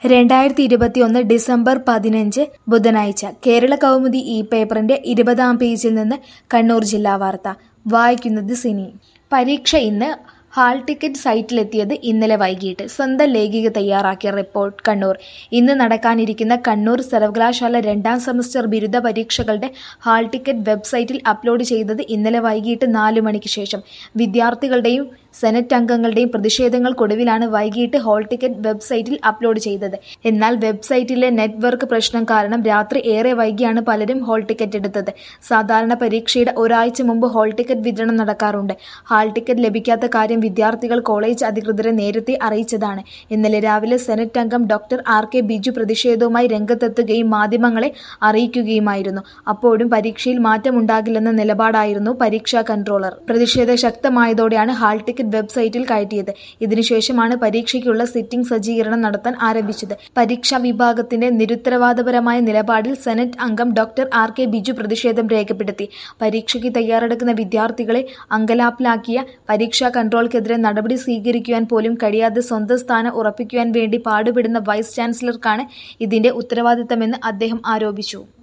രണ്ടായിരത്തി ഇരുപത്തിയൊന്ന് ഡിസംബർ പതിനഞ്ച് ബുധനാഴ്ച കേരള കൗമുദി ഈ പേപ്പറിന്റെ ഇരുപതാം പേജിൽ നിന്ന് കണ്ണൂർ ജില്ലാ വാർത്ത വായിക്കുന്നത് സിനി പരീക്ഷ ഇന്ന് ഹാൾ ടിക്കറ്റ് സൈറ്റിലെത്തിയത് ഇന്നലെ വൈകിട്ട് സ്വന്തം ലേഖിക തയ്യാറാക്കിയ റിപ്പോർട്ട് കണ്ണൂർ ഇന്ന് നടക്കാനിരിക്കുന്ന കണ്ണൂർ സർവകലാശാല രണ്ടാം സെമസ്റ്റർ ബിരുദ പരീക്ഷകളുടെ ഹാൾ ടിക്കറ്റ് വെബ്സൈറ്റിൽ അപ്ലോഡ് ചെയ്തത് ഇന്നലെ വൈകിട്ട് നാല് മണിക്ക് ശേഷം വിദ്യാർത്ഥികളുടെയും സെനറ്റ് അംഗങ്ങളുടെയും പ്രതിഷേധങ്ങൾക്കൊടുവിലാണ് വൈകിട്ട് ഹാൾ ടിക്കറ്റ് വെബ്സൈറ്റിൽ അപ്ലോഡ് ചെയ്തത് എന്നാൽ വെബ്സൈറ്റിലെ നെറ്റ്വർക്ക് പ്രശ്നം കാരണം രാത്രി ഏറെ വൈകിയാണ് പലരും ഹാൾ ടിക്കറ്റ് എടുത്തത് സാധാരണ പരീക്ഷയുടെ ഒരാഴ്ച മുമ്പ് ഹാൾ ടിക്കറ്റ് വിതരണം നടക്കാറുണ്ട് ഹാൾ ടിക്കറ്റ് ലഭിക്കാത്ത കാര്യം വിദ്യാർത്ഥികൾ കോളേജ് അധികൃതരെ നേരത്തെ അറിയിച്ചതാണ് ഇന്നലെ രാവിലെ സെനറ്റ് അംഗം ഡോക്ടർ ആർ കെ ബിജു പ്രതിഷേധവുമായി രംഗത്തെത്തുകയും മാധ്യമങ്ങളെ അറിയിക്കുകയുമായിരുന്നു അപ്പോഴും പരീക്ഷയിൽ മാറ്റമുണ്ടാകില്ലെന്ന നിലപാടായിരുന്നു പരീക്ഷാ കൺട്രോളർ പ്രതിഷേധം ശക്തമായതോടെയാണ് ഹാൾ ടിക്കറ്റ് വെബ്സൈറ്റിൽ കയറ്റിയത് ഇതിനുശേഷമാണ് പരീക്ഷയ്ക്കുള്ള സിറ്റിംഗ് സജ്ജീകരണം നടത്താൻ ആരംഭിച്ചത് പരീക്ഷാ വിഭാഗത്തിന്റെ നിരുത്തരവാദപരമായ നിലപാടിൽ സെനറ്റ് അംഗം ഡോക്ടർ ആർ കെ ബിജു പ്രതിഷേധം രേഖപ്പെടുത്തി പരീക്ഷയ്ക്ക് തയ്യാറെടുക്കുന്ന വിദ്യാർത്ഥികളെ അങ്കലാപ്പിലാക്കിയ പരീക്ഷാ കൺട്രോൾക്കെതിരെ നടപടി സ്വീകരിക്കുവാൻ പോലും കഴിയാതെ സ്വന്തം സ്ഥാനം ഉറപ്പിക്കുവാൻ വേണ്ടി പാടുപെടുന്ന വൈസ് ചാൻസലർക്കാണ് ഇതിന്റെ ഉത്തരവാദിത്തമെന്ന് അദ്ദേഹം ആരോപിച്ചു